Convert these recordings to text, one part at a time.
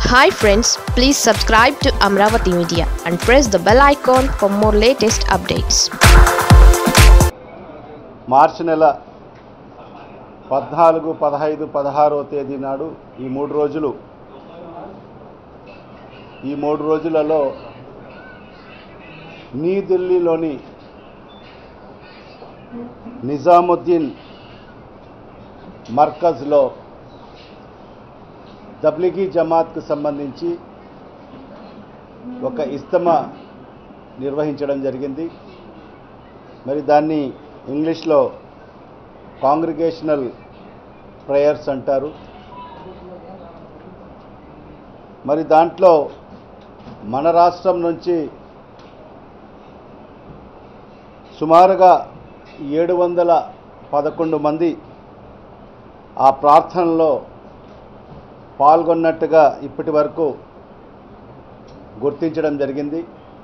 hi friends please subscribe to Amaravati media and press the bell icon for more latest updates మార్చి నెల పద్నాలుగు పదహైదు పదహారవ తేదీ నాడు ఈ మూడు రోజులు ఈ మూడు రోజులలో న్యూఢిల్లీలోని నిజాముద్దీన్ మర్కజ్లో తబ్లిగీ జమాత్కు సంబంధించి ఒక ఇస్తమా నిర్వహించడం జరిగింది మరి దాన్ని ఇంగ్లీష్లో కాంగ్రిగేషనల్ ప్రేయర్స్ అంటారు మరి దాంట్లో మన రాష్ట్రం నుంచి సుమారుగా ఏడు వందల పదకొండు మంది ఆ ప్రార్థనలో పాల్గొన్నట్టుగా ఇప్పటి వరకు గుర్తించడం జరిగింది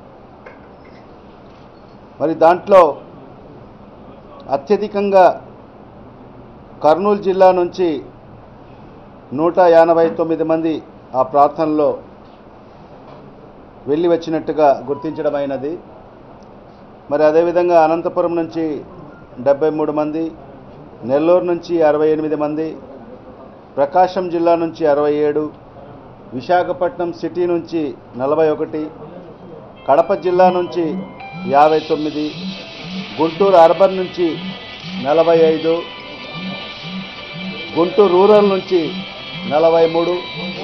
మరి దాంట్లో అత్యధికంగా కర్నూలు జిల్లా నుంచి నూట ఎనభై తొమ్మిది మంది ఆ ప్రార్థనలో వెళ్ళి వచ్చినట్టుగా గుర్తించడం అయినది మరి అదేవిధంగా అనంతపురం నుంచి డెబ్బై మూడు మంది నెల్లూరు నుంచి అరవై ఎనిమిది మంది ప్రకాశం జిల్లా నుంచి అరవై ఏడు విశాఖపట్నం సిటీ నుంచి నలభై ఒకటి కడప జిల్లా నుంచి యాభై తొమ్మిది గుంటూరు అర్బన్ నుంచి నలభై ఐదు గుంటూరు రూరల్ నుంచి నలభై మూడు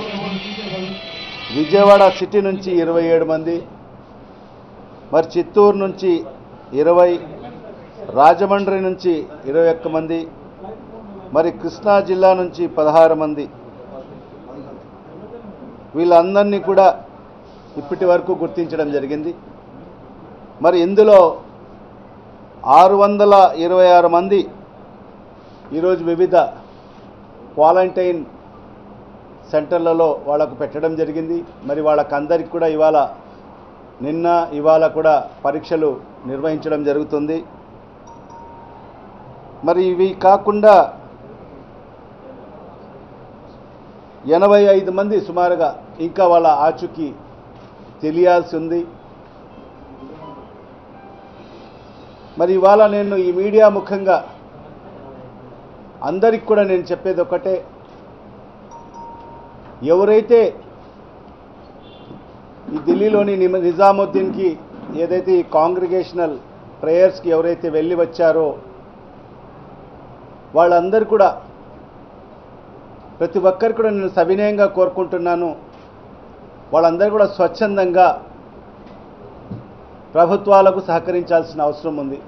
విజయవాడ సిటీ నుంచి ఇరవై ఏడు మంది మరి చిత్తూరు నుంచి ఇరవై రాజమండ్రి నుంచి ఇరవై ఒక్క మంది మరి కృష్ణా జిల్లా నుంచి పదహారు మంది వీళ్ళందరినీ కూడా ఇప్పటి వరకు గుర్తించడం జరిగింది మరి ఇందులో ఆరు వందల ఇరవై ఆరు మంది ఈరోజు వివిధ క్వారంటైన్ సెంటర్లలో వాళ్ళకు పెట్టడం జరిగింది మరి వాళ్ళకందరికి కూడా ఇవాళ నిన్న ఇవాళ కూడా పరీక్షలు నిర్వహించడం జరుగుతుంది మరి ఇవి కాకుండా ఎనభై ఐదు మంది సుమారుగా ఇంకా వాళ్ళ ఆచూకీ తెలియాల్సి ఉంది మరి ఇవాళ నేను ఈ మీడియా ముఖంగా అందరికి కూడా నేను చెప్పేది ఒకటే ఎవరైతే ఈ ఢిల్లీలోని నిమ- నిజాముద్దీన్కి ఏదైతే ఈ కాంగ్రిగేషనల్ ప్రేయర్స్కి ఎవరైతే వెళ్ళి వచ్చారో వాళ్ళందరూ కూడా ప్రతి ఒక్కరు కూడా నేను సవినయంగా కోరుకుంటున్నాను వాళ్ళందరూ కూడా స్వచ్ఛందంగా ప్రభుత్వాలకు సహకరించాల్సిన అవసరం ఉంది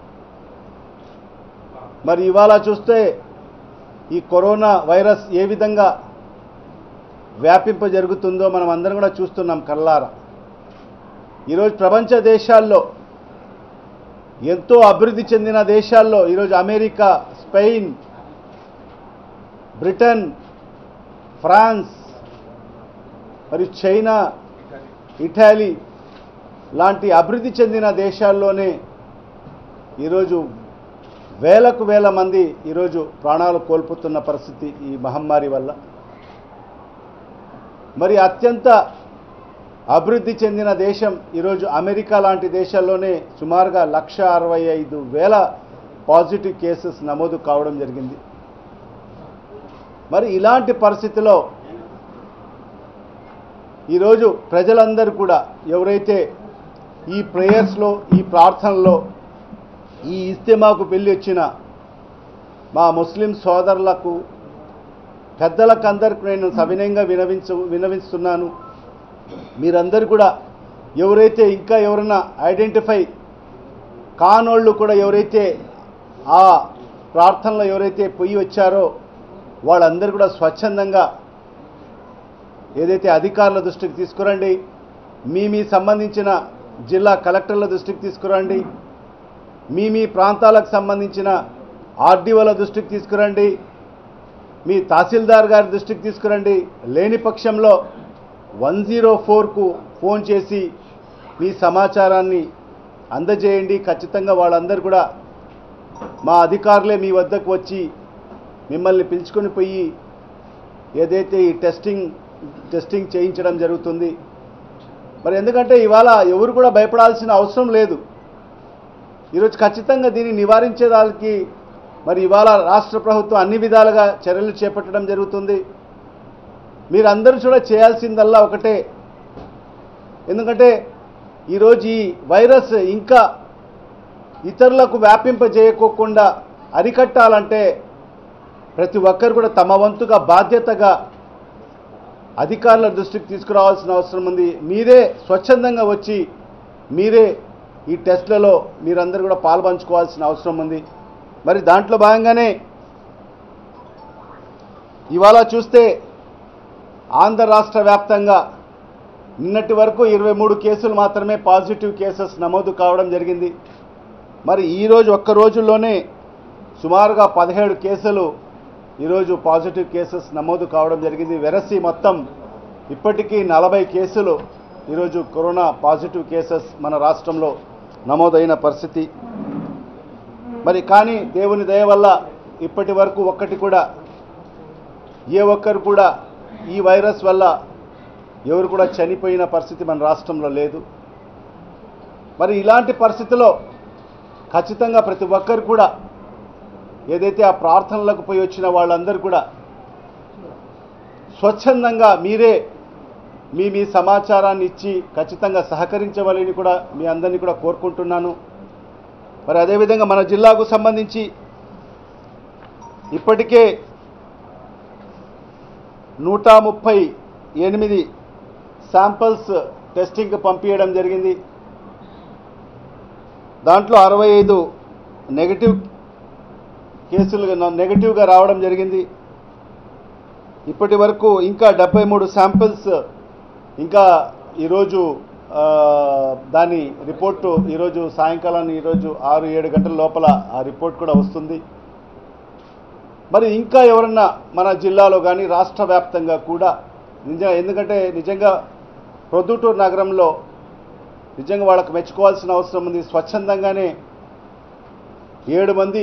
మరి ఇవాళ చూస్తే ఈ కరోనా వైరస్ ఏ విధంగా వ్యాపింప జరుగుతుందో మనం అందరం కూడా చూస్తున్నాం కల్లారా ఈరోజు ప్రపంచ దేశాల్లో ఎంతో అభివృద్ధి చెందిన దేశాల్లో ఈరోజు అమెరికా స్పెయిన్ బ్రిటన్ ఫ్రాన్స్ మరియు చైనా ఇటాలీ లాంటి అభివృద్ధి చెందిన దేశాల్లోనే ఈరోజు వేలకు వేల మంది ఈరోజు ప్రాణాలు కోల్పోతున్న పరిస్థితి ఈ మహమ్మారి వల్ల మరి అత్యంత అభివృద్ధి చెందిన దేశం ఈరోజు అమెరికా లాంటి దేశాల్లోనే సుమారుగా లక్ష అరవై ఐదు వేల పాజిటివ్ కేసెస్ నమోదు కావడం జరిగింది మరి ఇలాంటి పరిస్థితిలో ఈరోజు ప్రజలందరూ కూడా ఎవరైతే ఈ ప్రేయర్స్లో ఈ ప్రార్థనలో ఈ ఇస్తేమాకు వెళ్ళి వచ్చిన మా ముస్లిం సోదరులకు పెద్దలకు అందరికి నేను సవినయంగా వినవించు వినవిస్తున్నాను మీరందరూ కూడా ఎవరైతే ఇంకా ఎవరైనా ఐడెంటిఫై కానోళ్ళు కూడా ఎవరైతే ఆ ప్రార్థనలో ఎవరైతే పొయ్యి వచ్చారో వాళ్ళందరూ కూడా స్వచ్ఛందంగా ఏదైతే అధికారుల దృష్టికి తీసుకురండి మీ మీ సంబంధించిన జిల్లా కలెక్టర్ల దృష్టికి తీసుకురండి మీ మీ ప్రాంతాలకు సంబంధించిన ఆర్డీఓల దృష్టికి తీసుకురండి మీ తహసీల్దార్ గారి దృష్టికి తీసుకురండి లేని పక్షంలో వన్ జీరో ఫోర్కు ఫోన్ చేసి మీ సమాచారాన్ని అందజేయండి ఖచ్చితంగా వాళ్ళందరూ కూడా మా అధికారులే మీ వద్దకు వచ్చి మిమ్మల్ని పిలుచుకొని పోయి ఏదైతే ఈ టెస్టింగ్ టెస్టింగ్ చేయించడం జరుగుతుంది మరి ఎందుకంటే ఇవాళ ఎవరు కూడా భయపడాల్సిన అవసరం లేదు ఈరోజు ఖచ్చితంగా దీన్ని నివారించేదానికి మరి ఇవాళ రాష్ట్ర ప్రభుత్వం అన్ని విధాలుగా చర్యలు చేపట్టడం జరుగుతుంది మీరందరూ కూడా చేయాల్సిందల్లా ఒకటే ఎందుకంటే ఈరోజు ఈ వైరస్ ఇంకా ఇతరులకు వ్యాపింపజేయకోకుండా అరికట్టాలంటే ప్రతి ఒక్కరు కూడా తమ వంతుగా బాధ్యతగా అధికారుల దృష్టికి తీసుకురావాల్సిన అవసరం ఉంది మీరే స్వచ్ఛందంగా వచ్చి మీరే ఈ టెస్ట్లలో మీరందరూ కూడా పాల్పంచుకోవాల్సిన అవసరం ఉంది మరి దాంట్లో భాగంగానే ఇవాళ చూస్తే ఆంధ్ర రాష్ట్ర వ్యాప్తంగా నిన్నటి వరకు ఇరవై మూడు కేసులు మాత్రమే పాజిటివ్ కేసెస్ నమోదు కావడం జరిగింది మరి ఈరోజు ఒక్క రోజుల్లోనే సుమారుగా పదిహేడు కేసులు ఈరోజు పాజిటివ్ కేసెస్ నమోదు కావడం జరిగింది వెరసి మొత్తం ఇప్పటికీ నలభై కేసులు ఈరోజు కరోనా పాజిటివ్ కేసెస్ మన రాష్ట్రంలో నమోదైన పరిస్థితి మరి కానీ దేవుని దయ వల్ల ఇప్పటి వరకు ఒక్కటి కూడా ఏ ఒక్కరు కూడా ఈ వైరస్ వల్ల ఎవరు కూడా చనిపోయిన పరిస్థితి మన రాష్ట్రంలో లేదు మరి ఇలాంటి పరిస్థితిలో ఖచ్చితంగా ప్రతి ఒక్కరు కూడా ఏదైతే ఆ ప్రార్థనలకు పోయి వచ్చిన వాళ్ళందరూ కూడా స్వచ్ఛందంగా మీరే మీ మీ సమాచారాన్ని ఇచ్చి ఖచ్చితంగా సహకరించవాలని కూడా మీ అందరినీ కూడా కోరుకుంటున్నాను మరి అదేవిధంగా మన జిల్లాకు సంబంధించి ఇప్పటికే నూట ముప్పై ఎనిమిది శాంపిల్స్ టెస్టింగ్కి పంపించడం జరిగింది దాంట్లో అరవై ఐదు నెగటివ్ కేసులు నెగటివ్గా రావడం జరిగింది ఇప్పటి వరకు ఇంకా డెబ్బై మూడు శాంపిల్స్ ఇంకా ఈరోజు ఆ, దాని రిపోర్టు ఈరోజు సాయంకాలాన్ని ఈరోజు ఆరు ఏడు గంటల లోపల ఆ రిపోర్ట్ కూడా వస్తుంది మరి ఇంకా ఎవరన్నా మన జిల్లాలో కానీ రాష్ట్ర వ్యాప్తంగా కూడా నిజ ఎందుకంటే నిజంగా ప్రొద్దుటూరు నగరంలో నిజంగా వాళ్ళకి మెచ్చుకోవాల్సిన అవసరం ఉంది స్వచ్ఛందంగానే ఏడు మంది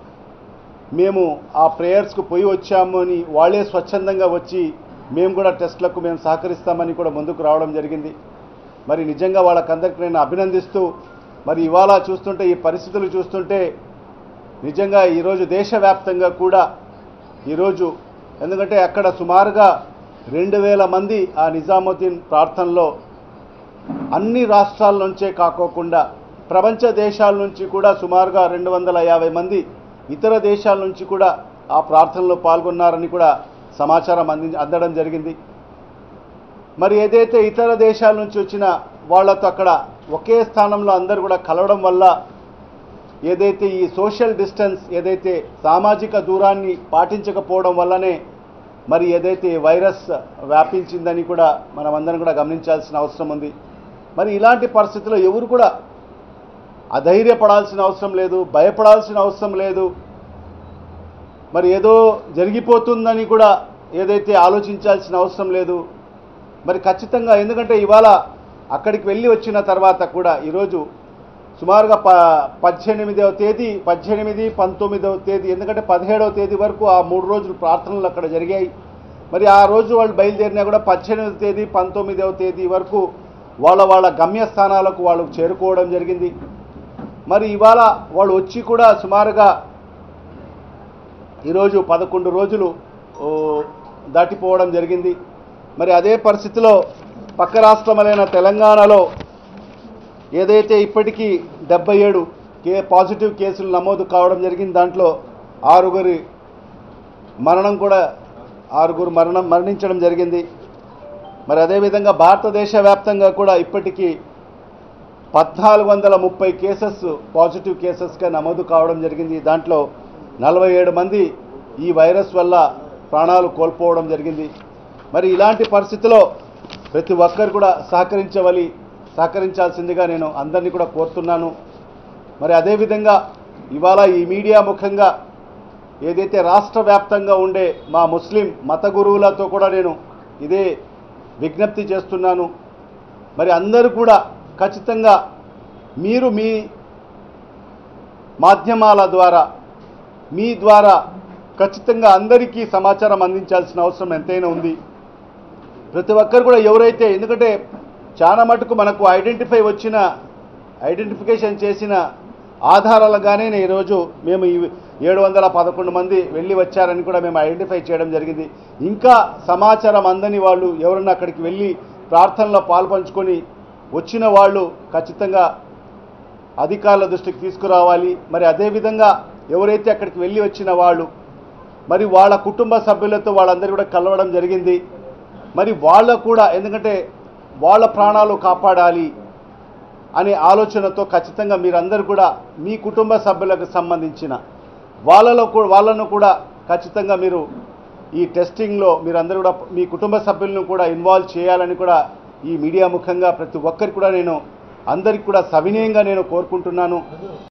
మేము ఆ ప్రేయర్స్కు పోయి వచ్చాము అని వాళ్ళే స్వచ్ఛందంగా వచ్చి మేము కూడా టెస్ట్లకు మేము సహకరిస్తామని కూడా ముందుకు రావడం జరిగింది మరి నిజంగా వాళ్ళకందరికీ నేను అభినందిస్తూ మరి ఇవాళ చూస్తుంటే ఈ పరిస్థితులు చూస్తుంటే నిజంగా ఈరోజు దేశవ్యాప్తంగా కూడా ఈరోజు ఎందుకంటే అక్కడ సుమారుగా రెండు వేల మంది ఆ నిజాముద్దీన్ ప్రార్థనలో అన్ని రాష్ట్రాల నుంచే కాకోకుండా ప్రపంచ దేశాల నుంచి కూడా సుమారుగా రెండు వందల యాభై మంది ఇతర దేశాల నుంచి కూడా ఆ ప్రార్థనలో పాల్గొన్నారని కూడా సమాచారం అంది అందడం జరిగింది మరి ఏదైతే ఇతర దేశాల నుంచి వచ్చిన వాళ్ళతో అక్కడ ఒకే స్థానంలో అందరూ కూడా కలవడం వల్ల ఏదైతే ఈ సోషల్ డిస్టెన్స్ ఏదైతే సామాజిక దూరాన్ని పాటించకపోవడం వల్లనే మరి ఏదైతే ఈ వైరస్ వ్యాపించిందని కూడా మనం అందరం కూడా గమనించాల్సిన అవసరం ఉంది మరి ఇలాంటి పరిస్థితుల్లో ఎవరు కూడా అధైర్యపడాల్సిన అవసరం లేదు భయపడాల్సిన అవసరం లేదు మరి ఏదో జరిగిపోతుందని కూడా ఏదైతే ఆలోచించాల్సిన అవసరం లేదు మరి ఖచ్చితంగా ఎందుకంటే ఇవాళ అక్కడికి వెళ్ళి వచ్చిన తర్వాత కూడా ఈరోజు సుమారుగా ప పద్దెనిమిదవ తేదీ పద్దెనిమిది పంతొమ్మిదవ తేదీ ఎందుకంటే పదిహేడవ తేదీ వరకు ఆ మూడు రోజులు ప్రార్థనలు అక్కడ జరిగాయి మరి ఆ రోజు వాళ్ళు బయలుదేరినా కూడా పద్దెనిమిదవ తేదీ పంతొమ్మిదవ తేదీ వరకు వాళ్ళ వాళ్ళ గమ్యస్థానాలకు వాళ్ళు చేరుకోవడం జరిగింది మరి ఇవాళ వాళ్ళు వచ్చి కూడా సుమారుగా ఈరోజు పదకొండు రోజులు ఓ, దాటిపోవడం జరిగింది మరి అదే పరిస్థితిలో పక్క రాష్ట్రములైన తెలంగాణలో ఏదైతే ఇప్పటికీ డెబ్బై ఏడు కే పాజిటివ్ కేసులు నమోదు కావడం జరిగింది దాంట్లో ఆరుగురి మరణం కూడా ఆరుగురు మరణం మరణించడం జరిగింది మరి అదేవిధంగా భారతదేశ వ్యాప్తంగా కూడా ఇప్పటికీ పద్నాలుగు వందల ముప్పై కేసెస్ పాజిటివ్ కేసెస్గా నమోదు కావడం జరిగింది దాంట్లో నలభై ఏడు మంది ఈ వైరస్ వల్ల ప్రాణాలు కోల్పోవడం జరిగింది మరి ఇలాంటి పరిస్థితిలో ప్రతి ఒక్కరు కూడా సహకరించవలి సహకరించాల్సిందిగా నేను అందరినీ కూడా కోరుతున్నాను మరి అదేవిధంగా ఇవాళ ఈ మీడియా ముఖంగా ఏదైతే రాష్ట్ర వ్యాప్తంగా ఉండే మా ముస్లిం మత గురువులతో కూడా నేను ఇదే విజ్ఞప్తి చేస్తున్నాను మరి అందరూ కూడా ఖచ్చితంగా మీరు మీ మాధ్యమాల ద్వారా మీ ద్వారా ఖచ్చితంగా అందరికీ సమాచారం అందించాల్సిన అవసరం ఎంతైనా ఉంది ప్రతి ఒక్కరు కూడా ఎవరైతే ఎందుకంటే చాలా మటుకు మనకు ఐడెంటిఫై వచ్చిన ఐడెంటిఫికేషన్ చేసిన ఆధారాలుగానే ఈరోజు మేము ఈ ఏడు వందల పదకొండు మంది వెళ్ళి వచ్చారని కూడా మేము ఐడెంటిఫై చేయడం జరిగింది ఇంకా సమాచారం అందని వాళ్ళు ఎవరన్నా అక్కడికి వెళ్ళి ప్రార్థనలో పాల్పంచుకొని వచ్చిన వాళ్ళు ఖచ్చితంగా అధికారుల దృష్టికి తీసుకురావాలి మరి అదేవిధంగా ఎవరైతే అక్కడికి వెళ్ళి వచ్చిన వాళ్ళు మరి వాళ్ళ కుటుంబ సభ్యులతో వాళ్ళందరూ కూడా కలవడం జరిగింది మరి వాళ్ళ కూడా ఎందుకంటే వాళ్ళ ప్రాణాలు కాపాడాలి అనే ఆలోచనతో ఖచ్చితంగా మీరందరూ కూడా మీ కుటుంబ సభ్యులకు సంబంధించిన వాళ్ళలో కూ- వాళ్ళను కూడా ఖచ్చితంగా మీరు ఈ టెస్టింగ్లో మీరందరూ కూడా మీ కుటుంబ సభ్యులను కూడా ఇన్వాల్వ్ చేయాలని కూడా ఈ మీడియా ముఖంగా ప్రతి ఒక్కరికి కూడా నేను అందరికి కూడా సవినయంగా నేను కోరుకుంటున్నాను